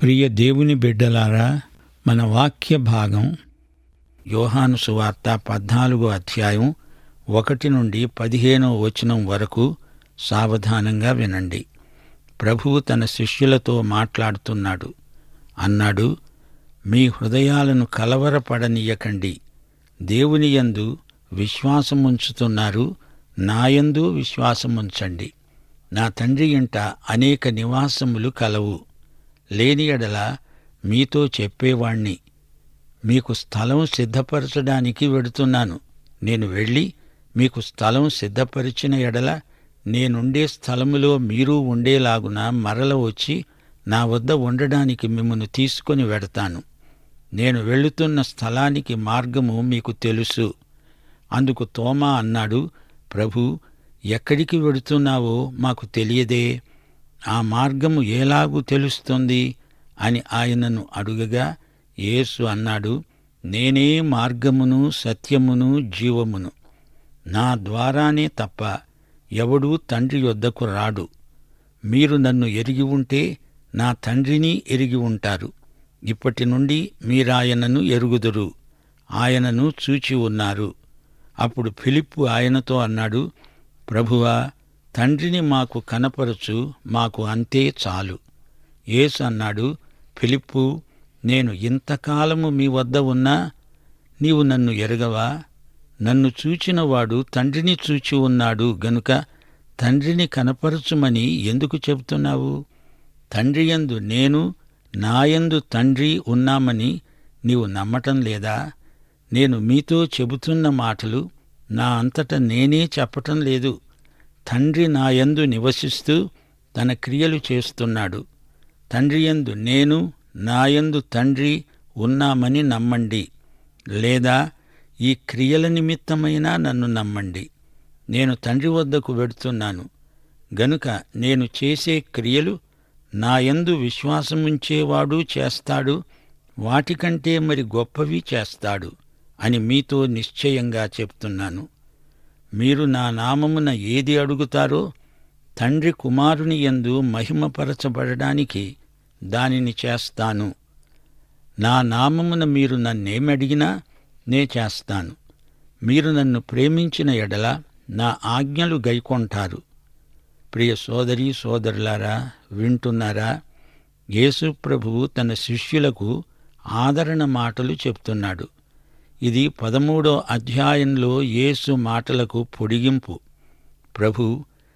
ప్రియ దేవుని బిడ్డలారా మన వాక్య భాగం యోహాను సువార్త పద్నాలుగో అధ్యాయం ఒకటి నుండి పదిహేనో వచనం వరకు సావధానంగా వినండి ప్రభువు తన శిష్యులతో మాట్లాడుతున్నాడు అన్నాడు మీ హృదయాలను కలవరపడనీయకండి దేవుని యందు విశ్వాసముంచుతున్నారు నాయందు విశ్వాసముంచండి నా తండ్రి ఇంట అనేక నివాసములు కలవు లేని ఎడల మీతో చెప్పేవాణ్ణి మీకు స్థలం సిద్ధపరచడానికి వెడుతున్నాను నేను వెళ్ళి మీకు స్థలం సిద్ధపరిచిన ఎడల నేనుండే స్థలములో మీరు ఉండేలాగున మరల వచ్చి నా వద్ద ఉండడానికి మిమ్మను తీసుకొని వెడతాను నేను వెళుతున్న స్థలానికి మార్గము మీకు తెలుసు అందుకు తోమా అన్నాడు ప్రభు ఎక్కడికి వెడుతున్నావో మాకు తెలియదే ఆ మార్గము ఎలాగూ తెలుస్తుంది అని ఆయనను అడుగగా యేసు అన్నాడు నేనే మార్గమును సత్యమును జీవమును నా ద్వారానే తప్ప ఎవడూ తండ్రి యొద్దకు రాడు మీరు నన్ను ఎరిగి ఉంటే నా తండ్రిని ఎరిగి ఉంటారు ఇప్పటి నుండి మీరాయనను ఎరుగుదురు ఆయనను చూచి ఉన్నారు అప్పుడు ఫిలిప్పు ఆయనతో అన్నాడు ప్రభువా తండ్రిని మాకు కనపరచు మాకు అంతే చాలు యేసు అన్నాడు ఫిలిప్పు నేను ఇంతకాలము మీ వద్ద ఉన్నా నీవు నన్ను ఎరగవా నన్ను చూచినవాడు తండ్రిని చూచి ఉన్నాడు గనుక తండ్రిని కనపరచుమని ఎందుకు చెబుతున్నావు తండ్రి యందు నేను నాయందు తండ్రి ఉన్నామని నీవు నమ్మటం లేదా నేను మీతో చెబుతున్న మాటలు నా అంతట నేనే చెప్పటం లేదు తండ్రి నాయందు నివసిస్తూ తన క్రియలు చేస్తున్నాడు తండ్రి యందు నేను నాయందు తండ్రి ఉన్నామని నమ్మండి లేదా ఈ క్రియల నిమిత్తమైనా నన్ను నమ్మండి నేను తండ్రి వద్దకు వెడుతున్నాను గనుక నేను చేసే క్రియలు నాయందు విశ్వాసముంచేవాడు చేస్తాడు వాటికంటే మరి గొప్పవి చేస్తాడు అని మీతో నిశ్చయంగా చెప్తున్నాను మీరు నా నామమున ఏది అడుగుతారో తండ్రి కుమారుని యందు మహిమపరచబడడానికి దానిని చేస్తాను నా నామమున మీరు నన్నేమడిగినా నే చేస్తాను మీరు నన్ను ప్రేమించిన ఎడల నా ఆజ్ఞలు గైకొంటారు ప్రియ సోదరి సోదరులారా వింటున్నారా యేసు ప్రభువు తన శిష్యులకు ఆదరణ మాటలు చెప్తున్నాడు ఇది పదమూడో అధ్యాయంలో యేసు మాటలకు పొడిగింపు ప్రభు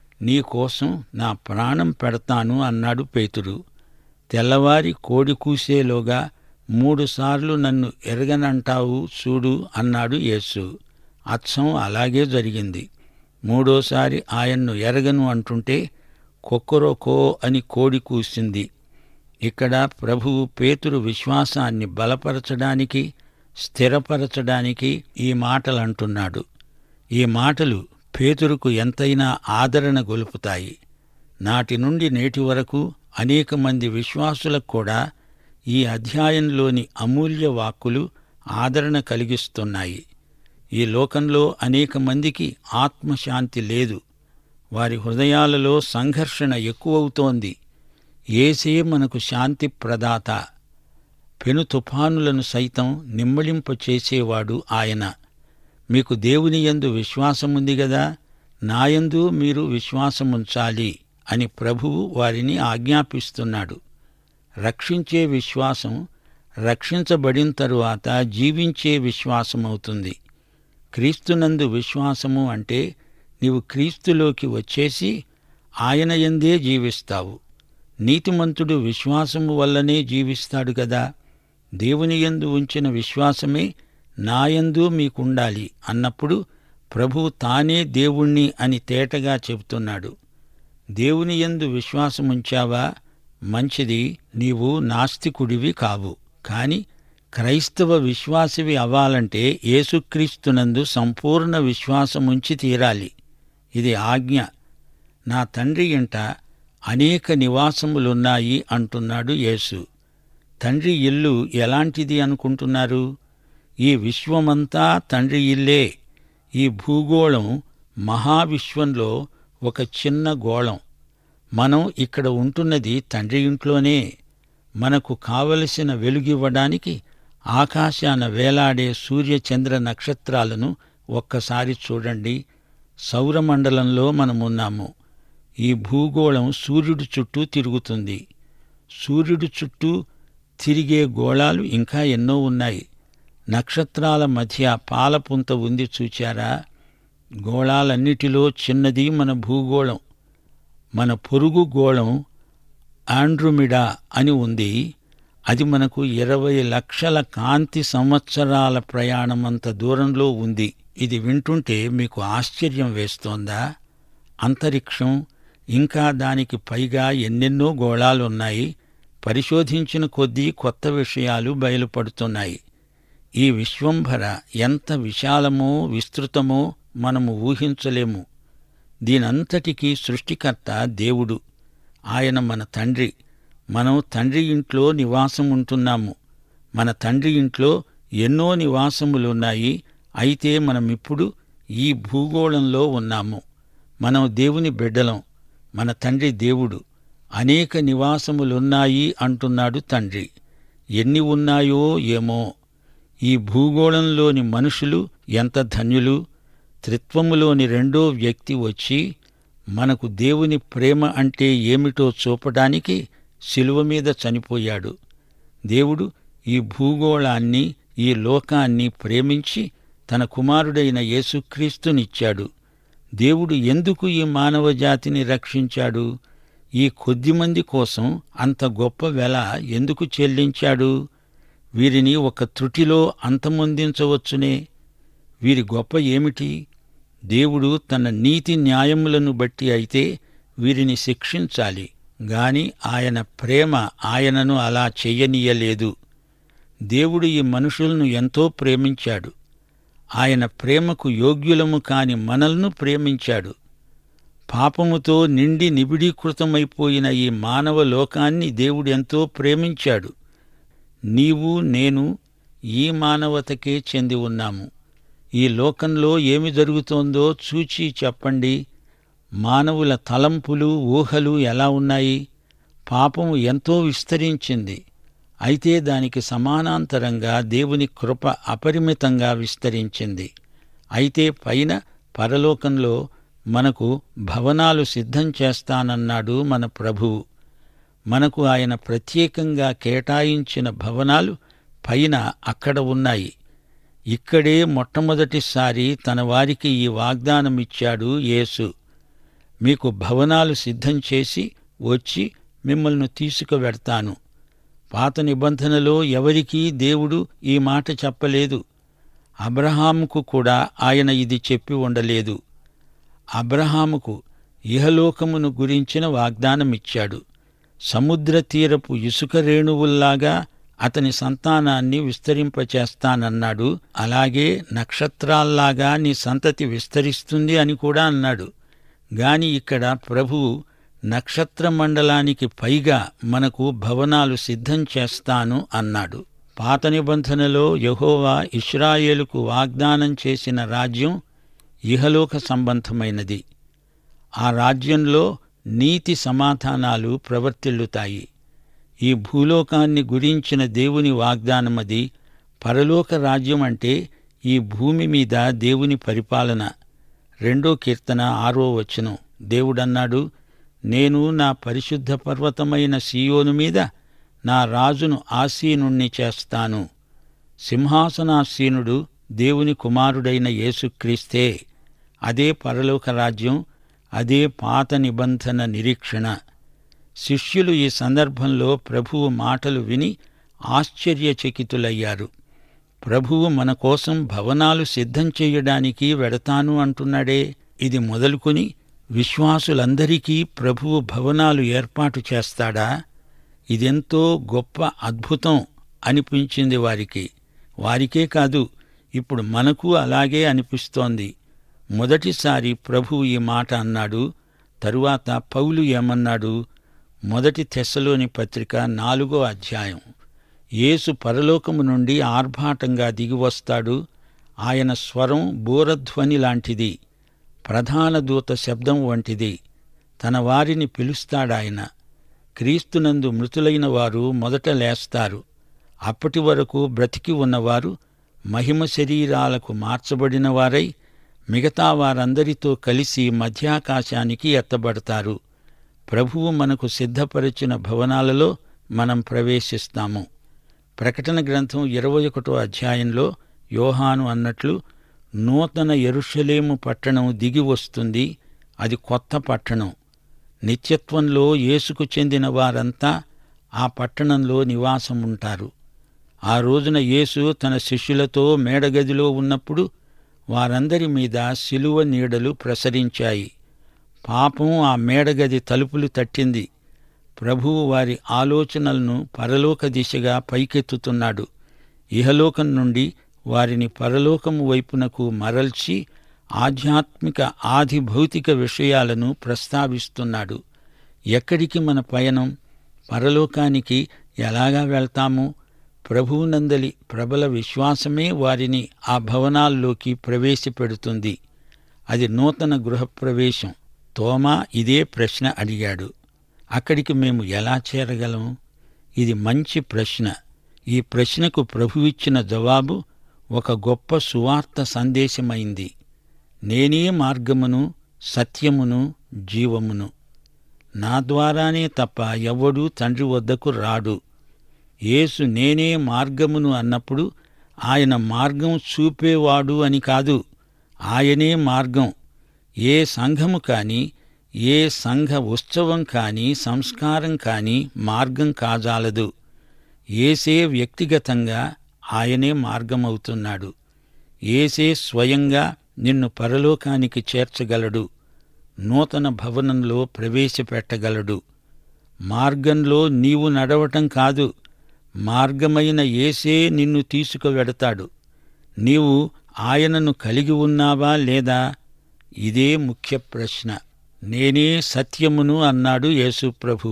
నీకోసం నా ప్రాణం పెడతాను అన్నాడు పేతురు తెల్లవారి కోడి కూసేలోగా మూడుసార్లు నన్ను ఎరగనంటావు చూడు అన్నాడు యేసు అచ్చం అలాగే జరిగింది మూడోసారి ఆయన్ను ఎరగను అంటుంటే కొక్కరొకో అని కోడి కూసింది ఇక్కడ ప్రభువు పేతురు విశ్వాసాన్ని బలపరచడానికి స్థిరపరచడానికి ఈ మాటలు అంటున్నాడు ఈ మాటలు పేతురుకు ఎంతైనా ఆదరణ గొలుపుతాయి నాటి నుండి నేటి వరకు అనేక మంది విశ్వాసులకు కూడా ఈ అధ్యాయంలోని అమూల్య వాక్కులు ఆదరణ కలిగిస్తున్నాయి ఈ లోకంలో అనేక మందికి ఆత్మశాంతి లేదు వారి హృదయాలలో సంఘర్షణ ఎక్కువవుతోంది ఏసే మనకు శాంతి ప్రదాత పెను తుఫానులను సైతం నిమ్మళింపచేసేవాడు ఆయన మీకు దేవుని యందు విశ్వాసముంది గదా నాయందు మీరు విశ్వాసముంచాలి అని ప్రభువు వారిని ఆజ్ఞాపిస్తున్నాడు రక్షించే విశ్వాసం రక్షించబడిన తరువాత జీవించే విశ్వాసమవుతుంది క్రీస్తునందు విశ్వాసము అంటే నీవు క్రీస్తులోకి వచ్చేసి ఆయన యందే జీవిస్తావు నీతిమంతుడు విశ్వాసము వల్లనే జీవిస్తాడు కదా దేవుని యందు ఉంచిన విశ్వాసమే నాయందు మీకుండాలి అన్నప్పుడు ప్రభువు తానే దేవుణ్ణి అని తేటగా చెబుతున్నాడు దేవుని యందు విశ్వాసముంచావా మంచిది నీవు నాస్తికుడివి కావు కాని క్రైస్తవ విశ్వాసివి అవ్వాలంటే యేసుక్రీస్తునందు సంపూర్ణ విశ్వాసముంచి తీరాలి ఇది ఆజ్ఞ నా తండ్రి ఇంట అనేక నివాసములున్నాయి అంటున్నాడు యేసు తండ్రి ఇల్లు ఎలాంటిది అనుకుంటున్నారు ఈ విశ్వమంతా తండ్రి ఇల్లే ఈ భూగోళం మహావిశ్వంలో ఒక చిన్న గోళం మనం ఇక్కడ ఉంటున్నది తండ్రి ఇంట్లోనే మనకు కావలసిన వెలుగివ్వడానికి ఆకాశాన వేలాడే సూర్యచంద్ర నక్షత్రాలను ఒక్కసారి చూడండి సౌరమండలంలో మనమున్నాము ఈ భూగోళం సూర్యుడి చుట్టూ తిరుగుతుంది సూర్యుడి చుట్టూ తిరిగే గోళాలు ఇంకా ఎన్నో ఉన్నాయి నక్షత్రాల మధ్య పాలపుంత ఉంది చూచారా గోళాలన్నిటిలో చిన్నది మన భూగోళం మన పొరుగు గోళం ఆండ్రుమిడా అని ఉంది అది మనకు ఇరవై లక్షల కాంతి సంవత్సరాల ప్రయాణమంత దూరంలో ఉంది ఇది వింటుంటే మీకు ఆశ్చర్యం వేస్తోందా అంతరిక్షం ఇంకా దానికి పైగా ఎన్నెన్నో గోళాలున్నాయి పరిశోధించిన కొద్దీ కొత్త విషయాలు బయలుపడుతున్నాయి ఈ విశ్వంభర ఎంత విశాలమో విస్తృతమో మనము ఊహించలేము దీనంతటికీ సృష్టికర్త దేవుడు ఆయన మన తండ్రి మనం తండ్రి ఇంట్లో నివాసం ఉంటున్నాము మన తండ్రి ఇంట్లో ఎన్నో నివాసములున్నాయి అయితే మనమిప్పుడు ఈ భూగోళంలో ఉన్నాము మనం దేవుని బిడ్డలం మన తండ్రి దేవుడు అనేక నివాసములున్నాయి అంటున్నాడు తండ్రి ఎన్ని ఉన్నాయో ఏమో ఈ భూగోళంలోని మనుషులు ఎంత ధన్యులు త్రిత్వములోని రెండో వ్యక్తి వచ్చి మనకు దేవుని ప్రేమ అంటే ఏమిటో చూపడానికి శిలువ మీద చనిపోయాడు దేవుడు ఈ భూగోళాన్ని ఈ లోకాన్ని ప్రేమించి తన కుమారుడైన యేసుక్రీస్తునిచ్చాడు దేవుడు ఎందుకు ఈ మానవ జాతిని రక్షించాడు ఈ కొద్దిమంది కోసం అంత గొప్ప వెల ఎందుకు చెల్లించాడు వీరిని ఒక త్రుటిలో అంతమొందించవచ్చునే వీరి గొప్ప ఏమిటి దేవుడు తన నీతి న్యాయములను బట్టి అయితే వీరిని శిక్షించాలి గాని ఆయన ప్రేమ ఆయనను అలా చెయ్యనీయలేదు దేవుడు ఈ మనుషులను ఎంతో ప్రేమించాడు ఆయన ప్రేమకు యోగ్యులము కాని మనల్ని ప్రేమించాడు పాపముతో నిండి నిబిడీకృతమైపోయిన ఈ మానవ లోకాన్ని దేవుడు ఎంతో ప్రేమించాడు నీవు నేను ఈ మానవతకే చెంది ఉన్నాము ఈ లోకంలో ఏమి జరుగుతోందో చూచి చెప్పండి మానవుల తలంపులు ఊహలు ఎలా ఉన్నాయి పాపము ఎంతో విస్తరించింది అయితే దానికి సమానాంతరంగా దేవుని కృప అపరిమితంగా విస్తరించింది అయితే పైన పరలోకంలో మనకు భవనాలు సిద్ధం చేస్తానన్నాడు మన ప్రభువు మనకు ఆయన ప్రత్యేకంగా కేటాయించిన భవనాలు పైన అక్కడ ఉన్నాయి ఇక్కడే మొట్టమొదటిసారి తన వారికి ఈ వాగ్దానమిచ్చాడు యేసు మీకు భవనాలు సిద్ధం చేసి వచ్చి మిమ్మల్ని తీసుకువెడతాను పాత నిబంధనలో ఎవరికీ దేవుడు ఈ మాట చెప్పలేదు అబ్రహాముకు కూడా ఆయన ఇది చెప్పి ఉండలేదు అబ్రహాముకు ఇహలోకమును గురించిన వాగ్దానమిచ్చాడు సముద్ర తీరపు ఇసుక రేణువుల్లాగా అతని సంతానాన్ని విస్తరింపచేస్తానన్నాడు అలాగే నక్షత్రాల్లాగా నీ సంతతి విస్తరిస్తుంది అని కూడా అన్నాడు గాని ఇక్కడ ప్రభువు నక్షత్ర మండలానికి పైగా మనకు భవనాలు సిద్ధం చేస్తాను అన్నాడు పాత నిబంధనలో యహోవా ఇస్రాయేలుకు వాగ్దానం చేసిన రాజ్యం ఇహలోక సంబంధమైనది ఆ రాజ్యంలో నీతి సమాధానాలు ప్రవర్తిల్లుతాయి ఈ భూలోకాన్ని గురించిన దేవుని వాగ్దానమది పరలోక రాజ్యం అంటే ఈ భూమి మీద దేవుని పరిపాలన రెండో కీర్తన ఆరో వచనం దేవుడన్నాడు నేను నా పరిశుద్ధ పర్వతమైన సీయోను మీద నా రాజును ఆసీనుణ్ణి చేస్తాను సింహాసనాసీనుడు దేవుని కుమారుడైన యేసుక్రీస్తే అదే పరలోక రాజ్యం అదే పాత నిబంధన నిరీక్షణ శిష్యులు ఈ సందర్భంలో ప్రభువు మాటలు విని ఆశ్చర్యచకితులయ్యారు ప్రభువు మన కోసం భవనాలు సిద్ధం చేయడానికి వెడతాను అంటున్నాడే ఇది మొదలుకొని విశ్వాసులందరికీ ప్రభువు భవనాలు ఏర్పాటు చేస్తాడా ఇదెంతో గొప్ప అద్భుతం అనిపించింది వారికి వారికే కాదు ఇప్పుడు మనకు అలాగే అనిపిస్తోంది మొదటిసారి ప్రభువు ఈ మాట అన్నాడు తరువాత పౌలు ఏమన్నాడు మొదటి తెస్సలోని పత్రిక నాలుగో అధ్యాయం యేసు పరలోకము నుండి ఆర్భాటంగా దిగివస్తాడు ఆయన స్వరం బూరధ్వని లాంటిది ప్రధాన దూత శబ్దం వంటిది తన వారిని పిలుస్తాడాయన క్రీస్తునందు మృతులైన వారు మొదట లేస్తారు అప్పటి వరకు బ్రతికి ఉన్నవారు మహిమ శరీరాలకు మార్చబడిన వారై మిగతా వారందరితో కలిసి మధ్యాకాశానికి ఎత్తబడతారు ప్రభువు మనకు సిద్ధపరిచిన భవనాలలో మనం ప్రవేశిస్తాము ప్రకటన గ్రంథం ఇరవై ఒకటో అధ్యాయంలో యోహాను అన్నట్లు నూతన ఎరుషలేము పట్టణం దిగి వస్తుంది అది కొత్త పట్టణం నిత్యత్వంలో యేసుకు చెందిన వారంతా ఆ పట్టణంలో నివాసం ఉంటారు ఆ రోజున యేసు తన శిష్యులతో మేడగదిలో ఉన్నప్పుడు వారందరి మీద శిలువ నీడలు ప్రసరించాయి పాపం ఆ మేడగది తలుపులు తట్టింది ప్రభువు వారి ఆలోచనలను పరలోక దిశగా పైకెత్తుతున్నాడు ఇహలోకం నుండి వారిని పరలోకము వైపునకు మరల్చి ఆధ్యాత్మిక ఆది భౌతిక విషయాలను ప్రస్తావిస్తున్నాడు ఎక్కడికి మన పయనం పరలోకానికి ఎలాగా వెళ్తాము ప్రభువునందలి ప్రబల విశ్వాసమే వారిని ఆ భవనాల్లోకి ప్రవేశపెడుతుంది అది నూతన గృహప్రవేశం తోమా ఇదే ప్రశ్న అడిగాడు అక్కడికి మేము ఎలా చేరగలం ఇది మంచి ప్రశ్న ఈ ప్రశ్నకు ప్రభువిచ్చిన జవాబు ఒక గొప్ప సువార్త సందేశమైంది నేనే మార్గమును సత్యమును జీవమును నా ద్వారానే తప్ప ఎవ్వడూ తండ్రి వద్దకు రాడు యేసు నేనే మార్గమును అన్నప్పుడు ఆయన మార్గం చూపేవాడు అని కాదు ఆయనే మార్గం ఏ సంఘము కాని ఏ సంఘ ఉత్సవం కాని సంస్కారం కాని మార్గం కాజాలదు ఏసే వ్యక్తిగతంగా ఆయనే మార్గమవుతున్నాడు ఏసే స్వయంగా నిన్ను పరలోకానికి చేర్చగలడు నూతన భవనంలో ప్రవేశపెట్టగలడు మార్గంలో నీవు నడవటం కాదు మార్గమైన ఏసే నిన్ను తీసుకువెడతాడు నీవు ఆయనను కలిగి ఉన్నావా లేదా ఇదే ముఖ్య ప్రశ్న నేనే సత్యమును అన్నాడు యేసుప్రభు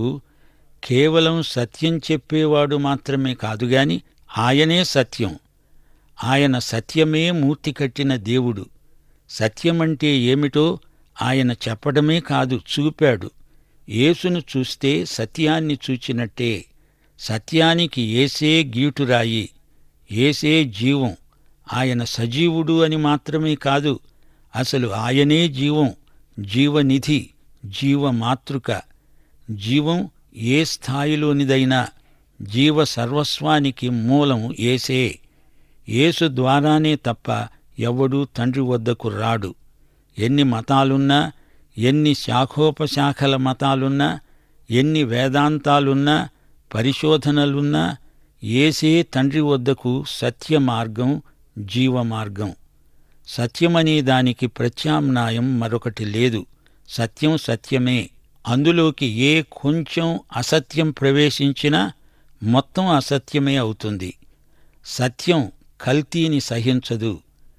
కేవలం సత్యం చెప్పేవాడు మాత్రమే కాదుగాని ఆయనే సత్యం ఆయన సత్యమే మూర్తి కట్టిన దేవుడు సత్యమంటే ఏమిటో ఆయన చెప్పడమే కాదు చూపాడు యేసును చూస్తే సత్యాన్ని చూచినట్టే సత్యానికి ఏసే గీటురాయి ఏసే జీవం ఆయన సజీవుడు అని మాత్రమే కాదు అసలు ఆయనే జీవం జీవనిధి జీవమాతృక జీవం ఏ స్థాయిలోనిదైనా జీవ సర్వస్వానికి మూలం ఏసే యేసు ద్వారానే తప్ప ఎవ్వడూ తండ్రి వద్దకు రాడు ఎన్ని మతాలున్నా ఎన్ని శాఖోపశాఖల మతాలున్నా ఎన్ని వేదాంతాలున్నా పరిశోధనలున్నా ఏసే తండ్రి వద్దకు సత్య మార్గం జీవ మార్గం సత్యమనే దానికి ప్రత్యామ్నాయం మరొకటి లేదు సత్యం సత్యమే అందులోకి ఏ కొంచెం అసత్యం ప్రవేశించినా మొత్తం అసత్యమే అవుతుంది సత్యం కల్తీని సహించదు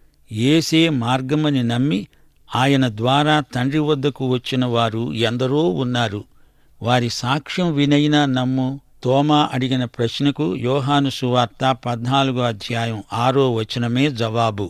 ఏసే మార్గమని నమ్మి ఆయన ద్వారా తండ్రి వద్దకు వచ్చిన వారు ఎందరో ఉన్నారు వారి సాక్ష్యం వినైనా నమ్ము తోమా అడిగిన ప్రశ్నకు యోహాను సువార్త పద్నాలుగో అధ్యాయం ఆరో వచనమే జవాబు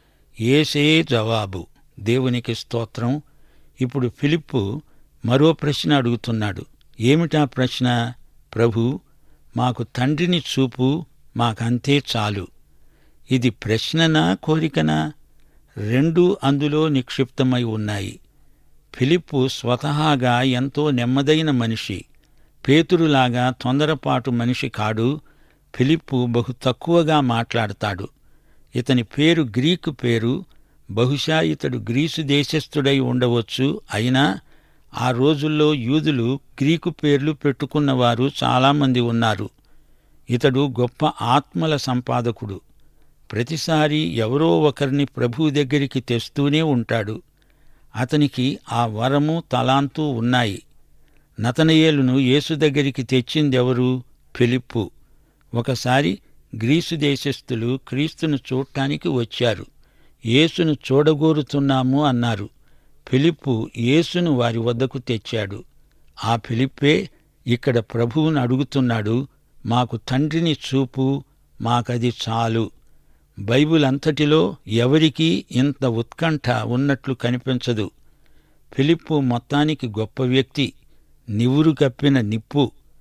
ఏసే జవాబు దేవునికి స్తోత్రం ఇప్పుడు ఫిలిప్పు మరో ప్రశ్న అడుగుతున్నాడు ఏమిటా ప్రశ్న ప్రభు మాకు తండ్రిని చూపు మాకంతే చాలు ఇది ప్రశ్ననా కోరికనా రెండూ అందులో నిక్షిప్తమై ఉన్నాయి ఫిలిప్పు స్వతహాగా ఎంతో నెమ్మదైన మనిషి పేతురులాగా తొందరపాటు మనిషి కాడు ఫిలిప్పు బహు తక్కువగా మాట్లాడతాడు ఇతని పేరు గ్రీకు పేరు బహుశా ఇతడు గ్రీసు దేశస్థుడై ఉండవచ్చు అయినా ఆ రోజుల్లో యూదులు గ్రీకు పేర్లు పెట్టుకున్నవారు చాలామంది ఉన్నారు ఇతడు గొప్ప ఆత్మల సంపాదకుడు ప్రతిసారి ఎవరో ఒకరిని ప్రభు దగ్గరికి తెస్తూనే ఉంటాడు అతనికి ఆ వరము తలాంతూ ఉన్నాయి నతనయేలును యేసు దగ్గరికి తెచ్చిందెవరు ఫిలిప్పు ఒకసారి గ్రీసు దేశస్థులు క్రీస్తును చూడటానికి వచ్చారు యేసును చూడగోరుతున్నాము అన్నారు ఫిలిప్పు యేసును వారి వద్దకు తెచ్చాడు ఆ ఫిలిప్పే ఇక్కడ ప్రభువును అడుగుతున్నాడు మాకు తండ్రిని చూపు మాకది చాలు బైబిల్ అంతటిలో ఎవరికీ ఇంత ఉత్కంఠ ఉన్నట్లు కనిపించదు ఫిలిప్పు మొత్తానికి గొప్ప వ్యక్తి నివురు కప్పిన నిప్పు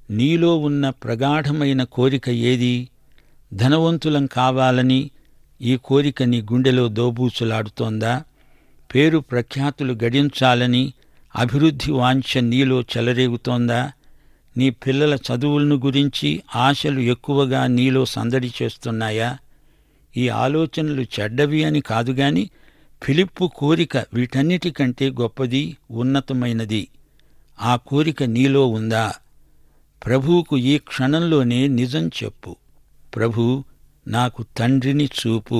నీలో ఉన్న ప్రగాఢమైన కోరిక ఏది ధనవంతులం కావాలని ఈ కోరిక నీ గుండెలో దోబూచులాడుతోందా పేరు ప్రఖ్యాతులు గడించాలని అభివృద్ధి వాంఛ నీలో చెలరేగుతోందా నీ పిల్లల చదువులను గురించి ఆశలు ఎక్కువగా నీలో సందడి చేస్తున్నాయా ఈ ఆలోచనలు చెడ్డవి అని కాదు గాని ఫిలిప్పు కోరిక వీటన్నిటికంటే గొప్పది ఉన్నతమైనది ఆ కోరిక నీలో ఉందా ప్రభువుకు ఈ క్షణంలోనే నిజం చెప్పు ప్రభు నాకు తండ్రిని చూపు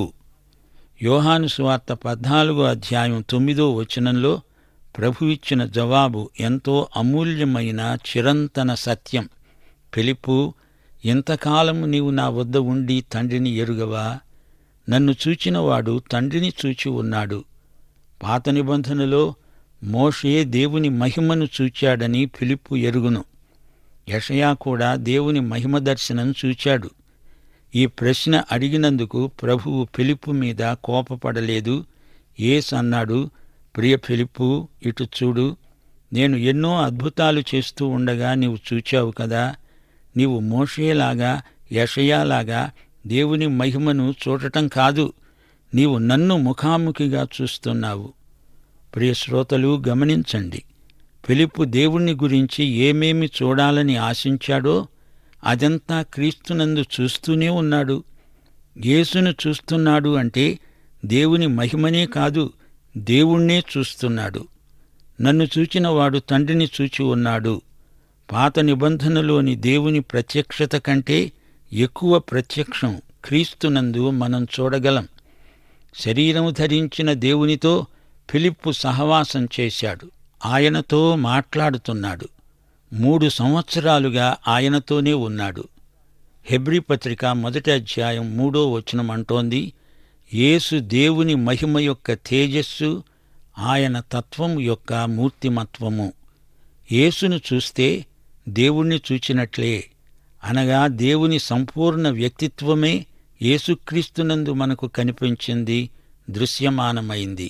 యోహాను సువార్త పద్నాలుగో అధ్యాయం తొమ్మిదో వచనంలో ప్రభు ఇచ్చిన జవాబు ఎంతో అమూల్యమైన చిరంతన సత్యం ఫిలిప్పు ఇంతకాలము నీవు నా వద్ద ఉండి తండ్రిని ఎరుగవా నన్ను చూచినవాడు తండ్రిని చూచి ఉన్నాడు పాత నిబంధనలో మోషే దేవుని మహిమను చూచాడని ఫిలిప్పు ఎరుగును యషయా కూడా దేవుని మహిమ దర్శనం చూచాడు ఈ ప్రశ్న అడిగినందుకు ప్రభువు ఫిలిప్పు మీద కోపపడలేదు ఏస్ అన్నాడు ప్రియ ఫిలిప్పు ఇటు చూడు నేను ఎన్నో అద్భుతాలు చేస్తూ ఉండగా నీవు చూచావు కదా నీవు మోషేలాగా యషయాలాగా దేవుని మహిమను చూడటం కాదు నీవు నన్ను ముఖాముఖిగా చూస్తున్నావు ప్రియ శ్రోతలు గమనించండి ఫిలిప్పు దేవుణ్ణి గురించి ఏమేమి చూడాలని ఆశించాడో అదంతా క్రీస్తునందు చూస్తూనే ఉన్నాడు యేసును చూస్తున్నాడు అంటే దేవుని మహిమనే కాదు దేవుణ్ణే చూస్తున్నాడు నన్ను చూచినవాడు తండ్రిని చూచి ఉన్నాడు పాత నిబంధనలోని దేవుని ప్రత్యక్షత కంటే ఎక్కువ ప్రత్యక్షం క్రీస్తునందు మనం చూడగలం శరీరం ధరించిన దేవునితో ఫిలిప్పు సహవాసం చేశాడు ఆయనతో మాట్లాడుతున్నాడు మూడు సంవత్సరాలుగా ఆయనతోనే ఉన్నాడు హెబ్రి పత్రిక మొదటి అధ్యాయం మూడో వచనం అంటోంది యేసు దేవుని మహిమ యొక్క తేజస్సు ఆయన తత్వం యొక్క మూర్తిమత్వము యేసును చూస్తే దేవుణ్ణి చూచినట్లే అనగా దేవుని సంపూర్ణ వ్యక్తిత్వమే యేసుక్రీస్తునందు మనకు కనిపించింది దృశ్యమానమైంది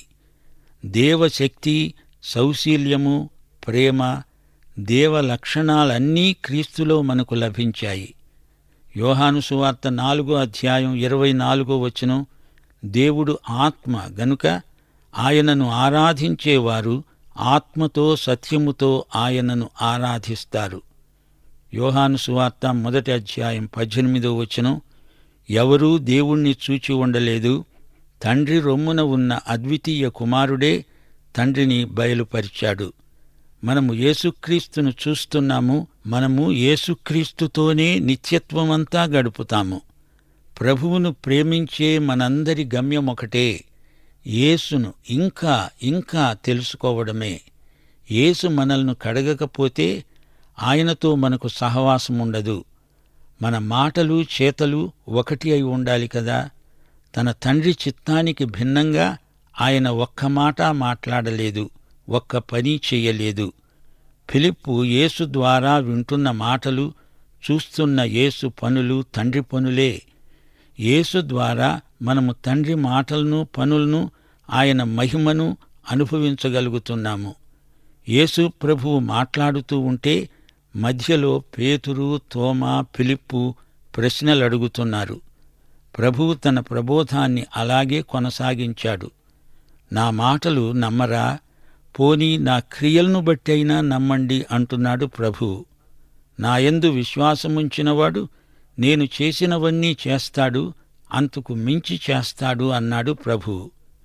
దేవశక్తి సౌశీల్యము ప్రేమ దేవ లక్షణాలన్నీ క్రీస్తులో మనకు లభించాయి యోహాను సువార్త నాలుగో అధ్యాయం ఇరవై నాలుగో వచనం దేవుడు ఆత్మ గనుక ఆయనను ఆరాధించేవారు ఆత్మతో సత్యముతో ఆయనను ఆరాధిస్తారు యోహాను సువార్త మొదటి అధ్యాయం పద్దెనిమిదో వచనం ఎవరూ దేవుణ్ణి చూచి ఉండలేదు తండ్రి రొమ్మున ఉన్న అద్వితీయ కుమారుడే తండ్రిని బయలుపరిచాడు మనము యేసుక్రీస్తును చూస్తున్నాము మనము యేసుక్రీస్తుతోనే నిత్యత్వమంతా గడుపుతాము ప్రభువును ప్రేమించే మనందరి గమ్యం ఒకటే యేసును ఇంకా ఇంకా తెలుసుకోవడమే యేసు మనల్ని కడగకపోతే ఆయనతో మనకు సహవాసం ఉండదు మన మాటలు చేతలు ఒకటి అయి ఉండాలి కదా తన తండ్రి చిత్తానికి భిన్నంగా ఆయన ఒక్క మాట మాట్లాడలేదు ఒక్క పని చెయ్యలేదు ఫిలిప్పు యేసు ద్వారా వింటున్న మాటలు చూస్తున్న యేసు పనులు తండ్రి పనులే యేసు ద్వారా మనము తండ్రి మాటలను పనులను ఆయన మహిమను అనుభవించగలుగుతున్నాము యేసు ప్రభువు మాట్లాడుతూ ఉంటే మధ్యలో పేతురు తోమా ఫిలిప్పు ప్రశ్నలు అడుగుతున్నారు ప్రభువు తన ప్రబోధాన్ని అలాగే కొనసాగించాడు నా మాటలు నమ్మరా పోనీ నా క్రియలను బట్టైనా నమ్మండి అంటున్నాడు ప్రభువు నాయందు విశ్వాసముంచినవాడు నేను చేసినవన్నీ చేస్తాడు అంతకు మించి చేస్తాడు అన్నాడు ప్రభువు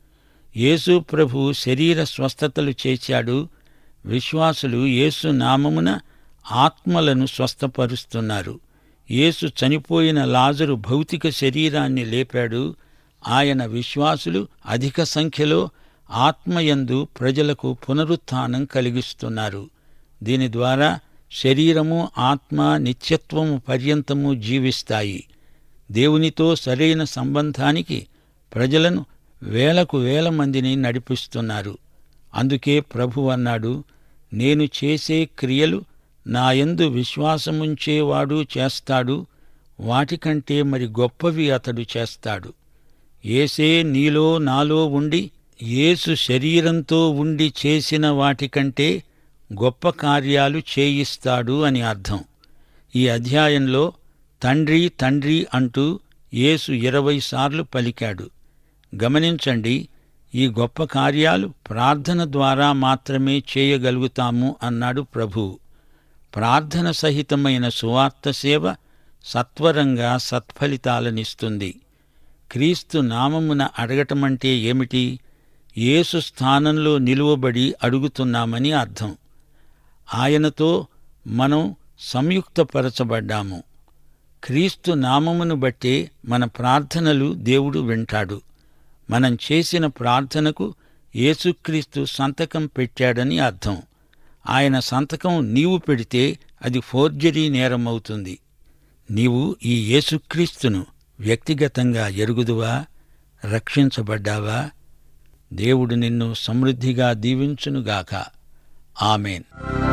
యేసు ప్రభు శరీర స్వస్థతలు చేశాడు విశ్వాసులు యేసు నామమున ఆత్మలను స్వస్థపరుస్తున్నారు యేసు చనిపోయిన లాజరు భౌతిక శరీరాన్ని లేపాడు ఆయన విశ్వాసులు అధిక సంఖ్యలో ఆత్మయందు ప్రజలకు పునరుత్థానం కలిగిస్తున్నారు దీని ద్వారా శరీరము ఆత్మ నిత్యత్వము పర్యంతము జీవిస్తాయి దేవునితో సరైన సంబంధానికి ప్రజలను వేలకు వేల మందిని నడిపిస్తున్నారు అందుకే ప్రభు అన్నాడు నేను చేసే క్రియలు నాయందు విశ్వాసముంచేవాడు చేస్తాడు వాటికంటే మరి గొప్పవి అతడు చేస్తాడు ఏసే నీలో నాలో ఉండి యేసు శరీరంతో ఉండి చేసిన వాటికంటే గొప్ప కార్యాలు చేయిస్తాడు అని అర్థం ఈ అధ్యాయంలో తండ్రి తండ్రి అంటూ యేసు ఇరవై సార్లు పలికాడు గమనించండి ఈ గొప్ప కార్యాలు ప్రార్థన ద్వారా మాత్రమే చేయగలుగుతాము అన్నాడు ప్రభువు ప్రార్థన సహితమైన సువార్త సేవ సత్వరంగా సత్ఫలితాలనిస్తుంది క్రీస్తు నామమున అడగటమంటే ఏమిటి యేసు స్థానంలో నిలువబడి అడుగుతున్నామని అర్థం ఆయనతో మనం సంయుక్తపరచబడ్డాము క్రీస్తు నామమును బట్టే మన ప్రార్థనలు దేవుడు వింటాడు మనం చేసిన ప్రార్థనకు యేసుక్రీస్తు సంతకం పెట్టాడని అర్థం ఆయన సంతకం నీవు పెడితే అది ఫోర్జరీ నేరమవుతుంది నీవు ఈ యేసుక్రీస్తును వ్యక్తిగతంగా ఎరుగుదువా రక్షించబడ్డావా దేవుడు నిన్ను సమృద్ధిగా దీవించునుగాక ఆమెన్